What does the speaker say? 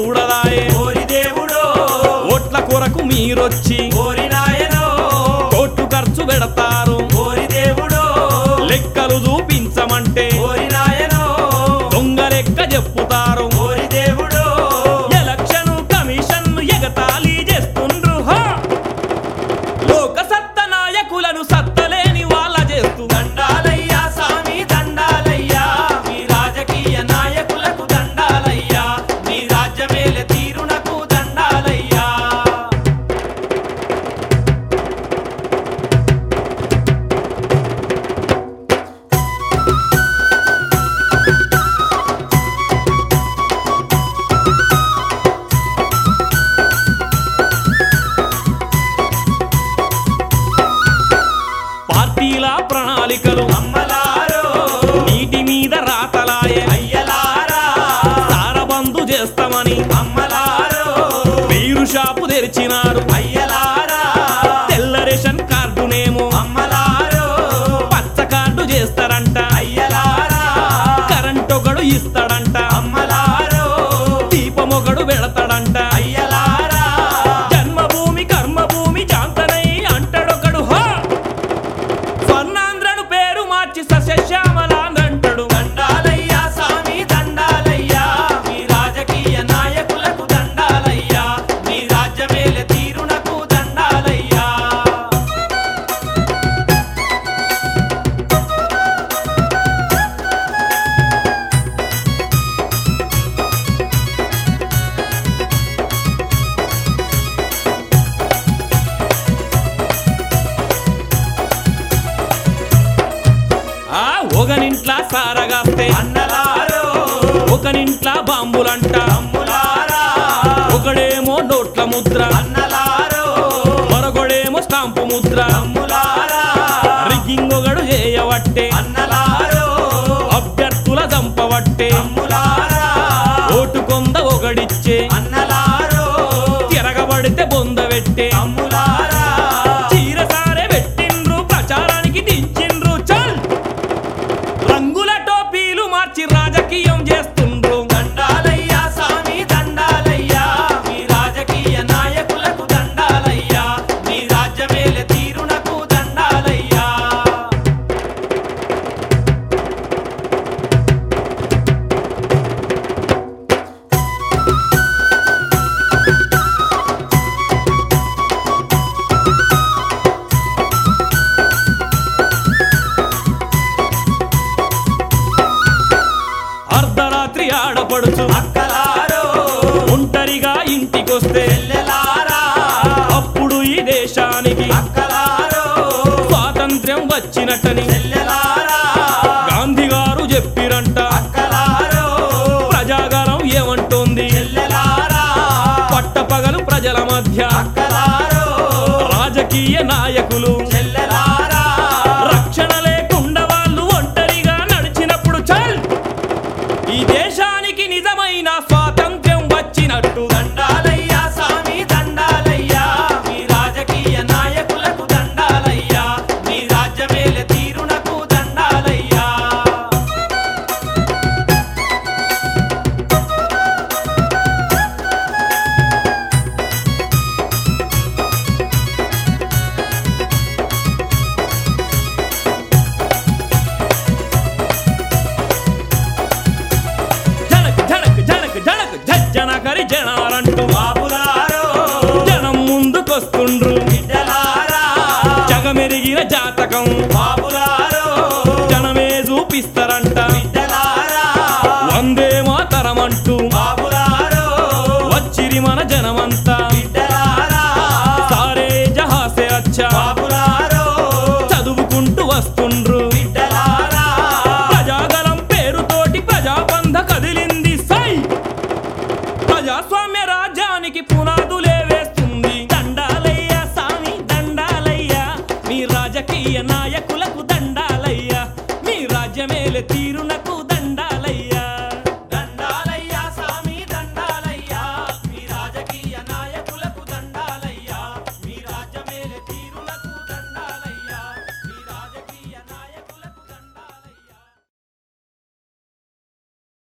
చూడదాయే ఓరి దేవుడో ఓట్ల కొరకు మీరొచ్చి ఓరి నాయనో కోట్లు ఖర్చు పెడతారు ఓరి దేవుడో లెక్కలు చూపించమంటే ఓరి నాయనో దొంగ లెక్క చెప్పుతారు ఓరి దేవుడో ఎలక్షన్ కమిషన్ ఎగతాళి చేస్తుండ్రు హా! లోక సత్త నాయకులను సత్తలేని వాళ్ళ చేస్తూ దండాలయ్యా స్వామి దండాలయ్యా మీ రాజకీయ నాయకులకు దండాలయ్యా మీ రాజ్యమేల తీరునకు దండాలయ్యా పార్టీల ప్రణాళికలు అమ్మలారో నీటి మీద రాతలాయే అయ్యలారా సారబందు చేస్తామని అమ్మలారో వీరు షాపు తెరిచినారు అయ్యలారా తెల్ల రేషన్ కార్డునేమో అమ్మలారో పచ్చ కార్డు చేస్తారంట అయ్యలారా కరెంట్ ఒకడు ఇస్తాడంట అమ్మలారో దీపమొకడు పెడతాడంట అయ్యలారా జన్మభూమి కర్మభూమి జాంతనై అంటాడొకడు హా స్వర్ణాంధ్రను పేరు మార్చి సస్యశ్యామలాంధ్రంటాడు దండాలయ్యా స్వామి దండాలయ్యా మీ రాజకీయ నాయకులకు దండాలయ్యా మీ రాజ్యమేల తీరునకు దండాలయ్యా ఆ ఒకనింట్లా సారగాస్తే అన్నలారో ఒకనింట్లా బాంబులంట అమ్ములారా ఒకడేమో నోట్ల ముద్ర అన్నలారో మరొకడేమో స్టాంపు ముద్ర అమ్ములారా రిగ్గింగ్ ఒకడు చేయవట్టే అన్నలారో అభ్యర్థుల చంపవట్టే అమ్ములారా ఓటు కొంద ఒకడిచ్చే అన్నలారో తిరగబడితే బొంద పెట్టే అమ్ములారా చీరసారే పెట్టిండ్రు ప్రచారానికి దించిండ్రు చల్ రంగుల టోపీలు మార్చి రాజకీయం చేస్తుండ్రు దండాలయ్యా స్వామి దండాలయ్యా మీ రాజకీయ నాయకులకు దండాలయ్యా మీ రాజ్యమేల తీరునకు దండాలయ్యా అర్ధరాత్రి ఆడపడుచు అక్కలారో ఒంటరిగా ఇంటికొస్తే చెల్లెలారా అప్పుడు ఈ దేశానికి అక్కలారో స్వాతంత్ర్యం వచ్చినట్టని చెల్లెలారా గాంధీ గారు చెప్పిరంట అక్కలారో ప్రజాగారం ఏమంటోంది చెల్లెలారా పట్టపగలు ప్రజల మధ్య అక్కలారో రాజకీయ నాయకులు చెల్లెలారా రక్షణ లేకుండా వాళ్ళు ఒంటరిగా నడిచినప్పుడు చల్ ఈ దేశానికి నిజమైన స్వాతంత్ర్యం వచ్చినట్టు దండాలయ్యా స్వామి దండాలయ్యా మీ రాజకీయ నాయకులకు దండాలయ్యా మీ రాజ్యమేల తీరునకు దండాలయ్యా జనక్ జనక్ జనక్ జనక్ జనకరి జనాలంటూ బాబులారో జనం ముందుకొస్తుండ్రు బిడ్డలారా జగమెరిగిన జాతకం బాబులారో జనమే చూపిస్తారంట బిడ్డలారా వందే మాతరమంటూ బాబులారో వచ్చిరి మన జనమంతా బిడ్డలారా సారే జహాసే అచ్చా బాబులారో చదువుకుంటూ వస్తుండ్రు బిడ్డలారా ప్రజాగలం పేరుతోటి ప్రజాబంధ కదిలింది సై ప్రజాస్వామ్య రాజ్యానికి పునాదులే వేస్తుంది దండాలయ్య సామి దండాలయ్య మీ రాజకీయ నాయకులకు దండాలయ్య మీ రాజ్యమేలే తీరునకు